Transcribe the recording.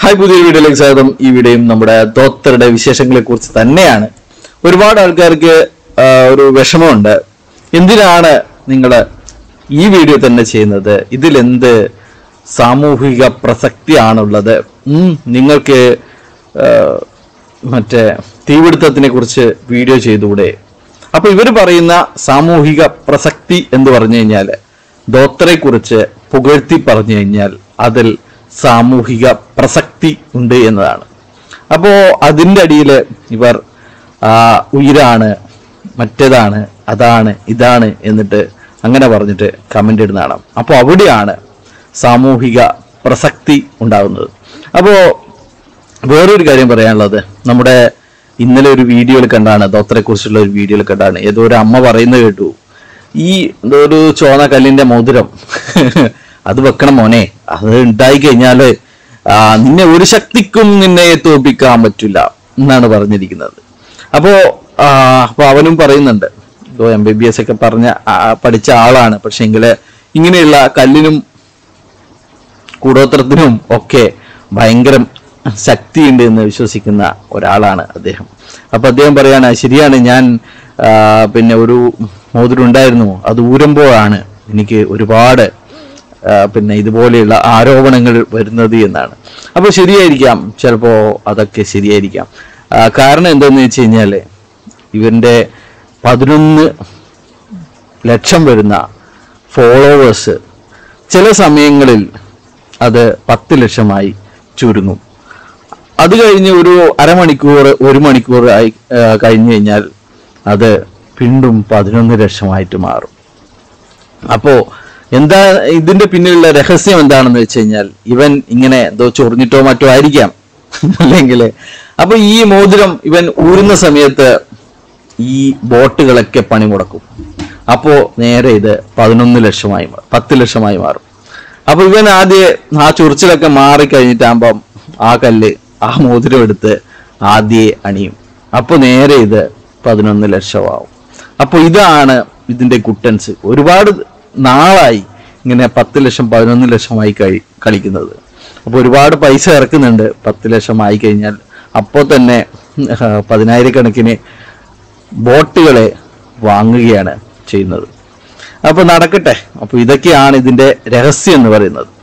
hi പുതിയൊരു വീഡിയോയിലേക്ക് സ്വാഗതം ഈ വീഡിയോയും നമ്മുടെ ദോത്തറുടെ വിശേഷങ്ങളെ കുറിച്ച് തന്നെയാണ് ഒരുപാട് ആൾക്കാർക്ക് ആ, ഒരു വിഷമമുണ്ട് എന്തിനാണ് നിങ്ങൾ ഈ വീഡിയോ തന്നെ ചെയ്യുന്നത് ഇതിലെന്ത് സാമൂഹിക പ്രസക്തിയാണുള്ളത് ഉം, നിങ്ങൾക്ക് ആ, മറ്റേ തീപിടുത്തത്തിനെ കുറിച്ച് വീഡിയോ ചെയ്തുകൂടെ അപ്പൊ ഇവർ പറയുന്ന സാമൂഹിക പ്രസക്തി എന്ന് പറഞ്ഞു കഴിഞ്ഞാൽ ദോത്തറെ കുറിച്ച് പുകഴ്ത്തി പറഞ്ഞു കഴിഞ്ഞാൽ അതിൽ സാമൂഹിക പ്രസക്തി ഉണ്ട് എന്നതാണ് അപ്പോ അതിൻ്റെ അടിയിൽ ഇവർ ആ, ഉയരാണ് മറ്റേതാണ് അതാണ് ഇതാണ് എന്നിട്ട് അങ്ങനെ പറഞ്ഞിട്ട് കമന്റ് ഇടുന്നതാണ് അപ്പോൾ അവിടെയാണ് സാമൂഹിക പ്രസക്തി ഉണ്ടാകുന്നത് അപ്പോൾ വേറൊരു കാര്യം പറയാനുള്ളത് നമ്മുടെ ഇന്നലെ ഒരു വീഡിയോയിൽ കണ്ടാണ് ദോത്തറെ കുറിച്ചുള്ള ഒരു വീഡിയോയിൽ കണ്ടാണ് ഏതോ ഒരു അമ്മ പറയുന്നത് കേട്ടു ഈ എന്തോ ഒരു ചോന്ന കല്ലിന്റെ മോതിരം അത് വെക്കണം മോനെ അത് ഉണ്ടായി കഴിഞ്ഞാല് ആ, നിന്നെ ഒരു ശക്തിക്കും നിന്നെ തോൽപ്പിക്കാൻ പറ്റില്ല എന്നാണ് പറഞ്ഞിരിക്കുന്നത് അപ്പോ ആ, അപ്പൊ അവനും പറയുന്നുണ്ട് ഇതോ എം ബി ബി എസ് ഒക്കെ പറഞ്ഞ ആ, പഠിച്ച ആളാണ് പക്ഷെ എങ്കില് ഇങ്ങനെയുള്ള കല്ലിനും കൂടോത്രത്തിനും ഒക്കെ ഭയങ്കര ശക്തിയുണ്ട് എന്ന് വിശ്വസിക്കുന്ന ഒരാളാണ് അദ്ദേഹം അപ്പൊ അദ്ദേഹം പറയാണ് ശരിയാണ് ഞാൻ ആ, പിന്നെ ഒരു മോതിരം ഉണ്ടായിരുന്നു അത് ഊരുമ്പോഴാണ് എനിക്ക് ഒരുപാട് ആ, പിന്നെ ഇതുപോലെയുള്ള ആരോപണങ്ങൾ വരുന്നത് എന്നാണ് അപ്പോൾ ശരിയായിരിക്കാം ചിലപ്പോ അതൊക്കെ ശരിയായിരിക്കാം ആ, കാരണം എന്താന്ന് വെച്ച് കഴിഞ്ഞാല് ഇവന്റെ പതിനൊന്ന് ലക്ഷം വരുന്ന ഫോളോവേഴ്സ് ചില സമയങ്ങളിൽ അത് പത്ത് ലക്ഷമായി ചുരുങ്ങും അത് കഴിഞ്ഞ് ഒരു അരമണിക്കൂർ ഒരു മണിക്കൂർ ആയി ആ, കഴിഞ്ഞു കഴിഞ്ഞാൽ അത് വീണ്ടും പതിനൊന്ന് ലക്ഷമായിട്ട് മാറും അപ്പോ എന്താ ഇതിന്റെ പിന്നിലുള്ള രഹസ്യം എന്താണെന്ന് വെച്ച് കഴിഞ്ഞാൽ ഇവൻ ഇങ്ങനെ എന്തോ ചൊറിഞ്ഞിട്ടോ മറ്റോ ആയിരിക്കാം അല്ലെങ്കിൽ അപ്പൊ ഈ മോതിരം ഇവൻ ഊരുന്ന സമയത്ത് ഈ ബോട്ടുകളൊക്കെ പണി മുടക്കും അപ്പോ നേരെ ഇത് പതിനൊന്ന് ലക്ഷമായി മാറും പത്ത് ലക്ഷമായി മാറും അപ്പൊ ഇവൻ ആദ്യം ആ ചൊറിച്ചിലൊക്കെ മാറി കഴിഞ്ഞിട്ടാകുമ്പം ആ കല്ല് ആ മോതിരം എടുത്ത് ആദ്യേ അണിയും അപ്പൊ നേരെ ഇത് പതിനൊന്ന് ലക്ഷമാവും അപ്പൊ ഇതാണ് ഇതിന്റെ കുട്ടൻസ് ഒരുപാട് നാളായി ഇങ്ങനെ പത്ത് ലക്ഷം പതിനൊന്ന് ലക്ഷമായി കഴി കളിക്കുന്നത് അപ്പൊ ഒരുപാട് പൈസ ഇറക്കുന്നുണ്ട് പത്ത് ലക്ഷം ആയി കഴിഞ്ഞാൽ അപ്പോൾ തന്നെ ആ, പതിനായിരക്കണക്കിന് ബോട്ടുകളെ വാങ്ങുകയാണ് ചെയ്യുന്നത് അപ്പൊ നടക്കട്ടെ അപ്പൊ ഇതൊക്കെയാണ് ഇതിന്റെ രഹസ്യം എന്ന് പറയുന്നത്